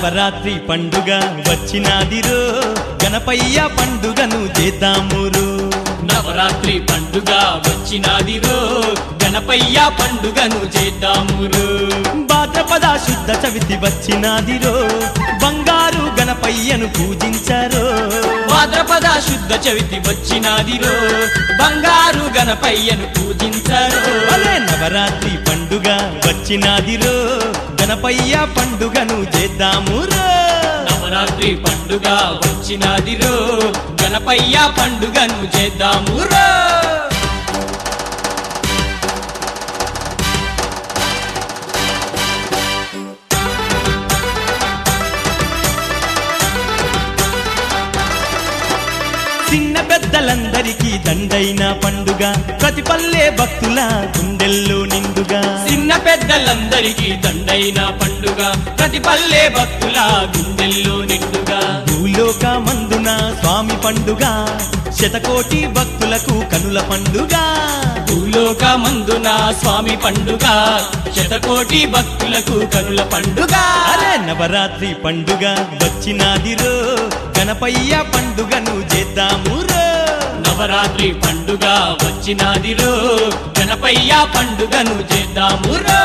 నవరాత్రి పండుగ వచ్చినాదిరో గణపయ్య పండుగను చేద్దామురు నవరాత్రి పండుగ వచ్చినాదిరో గణపయ్య పండుగను చేద్దామురు భాద్రపద శుద్ధ చవితి వచ్చినాదిరో బంగారు గణపయ్యను పూజించారో భాద్రపద శుద్ధ చవితి వచ్చినాదిరో బంగారు గణపయ్యను పూజించరు అలే నవరాత్రి పండుగ వచ్చినాదిరో గణపయ్య పండుగను చేద్దామురో నవరాత్రి పండుగ వచ్చినాదిరో గణపయ్య పండుగను చేద్దామురో చిన్న పెద్దలందరికీ దండైన పండుగ ప్రతి పల్లె భక్తుల గుండెల్లో నిండుగా చిన్న పెద్దలందరికీ దండైన పండుగ ప్రతి పల్లె భక్తుల గుండెల్లో నిండుగా భూలోక మందున స్వామి పండుగ శతకోటి భక్తులకు కనుల పండుగ భూలోక మందున స్వామి పండుగ శతకోటి భక్తులకు కనుల పండుగ అరే నవరాత్రి పండుగ వచ్చినాదిరో గణపయ్య పండుగను చేద్దామురో నవరాత్రి పండుగ వచ్చినాదిరో గణపయ్య పండుగను చేద్దామురో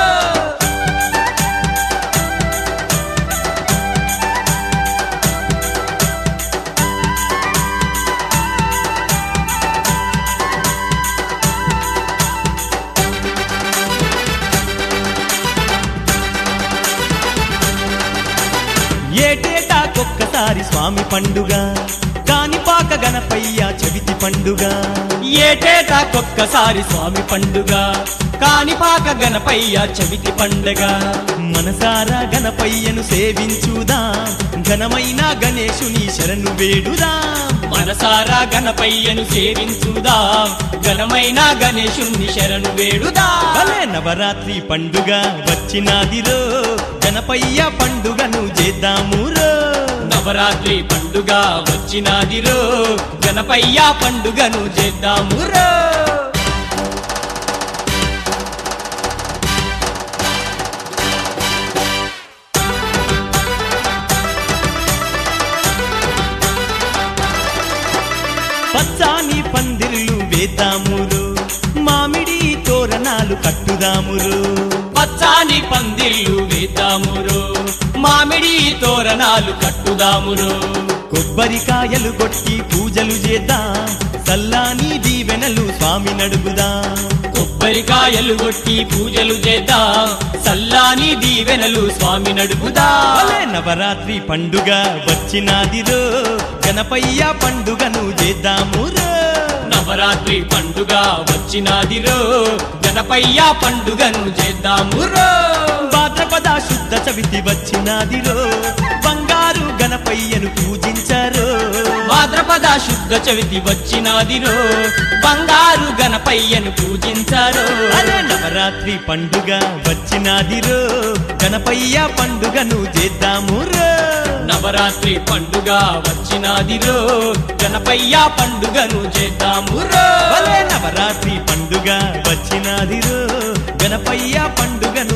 ఏటేటాకొక్కసారి స్వామి పండుగ కానిపాక గణపయ్య చవితి పండుగ ఏటేటాకొక్కసారి స్వామి పండుగ కానిపాక గణపయ్య చవితి పండుగ మనసారా గణపయ్యను సేవించుదా ఘనమైన గణేశుని శరణు వేడుదా మనసారా గణపయ్యను సేవించుదా ఘనమైన గణేశుణ్ణి శరణు వేడుదా భలే నవరాత్రి పండుగ వచ్చినాదిరో గణపయ్య పండుగను చేద్దామురో నవరాత్రి పండుగ వచ్చినాదిరో గణపయ్య పండుగను చేద్దామురో పచ్చాని పందిర్లు వేద్దామురు మామిడి తోరణాలు కట్టుదామురు పచ్చాని పందిళ్ళు వేద్దామురో మామిడి తోరణాలు కట్టుదామురో కొబ్బరికాయలు కొట్టి పూజలు చేద్దాం సల్లాని దీవెనలు స్వామి నడుగుదా కొబ్బరికాయలు కొట్టి పూజలు చేద్దాం సల్లాని దీవెనలు స్వామి నడుపుదా భలే నవరాత్రి పండుగ వచ్చినాదిరో గణపయ్య పండుగను చేద్దామురో నవరాత్రి పండుగ వచ్చినాదిరో గణపయ్య పండుగను చేద్దామురో భాద్రపద శుద్ధ చవితి వచ్చినాదిరో బంగారు గణపయ్యను పూజించారో భాద్రపద శుద్ధ చవితి వచ్చినాదిరో బంగారు గణపయ్యను పూజించారు అరే నవరాత్రి పండుగ వచ్చినాదిరో గణపయ్య పండుగను చేద్దామురో నవరాత్రి పండుగ వచ్చినాదిరో గణపయ్య పండుగను చేద్దామురో భలే నవరాత్రి పండుగ వచ్చినాదిరో గణపయ్య పండుగను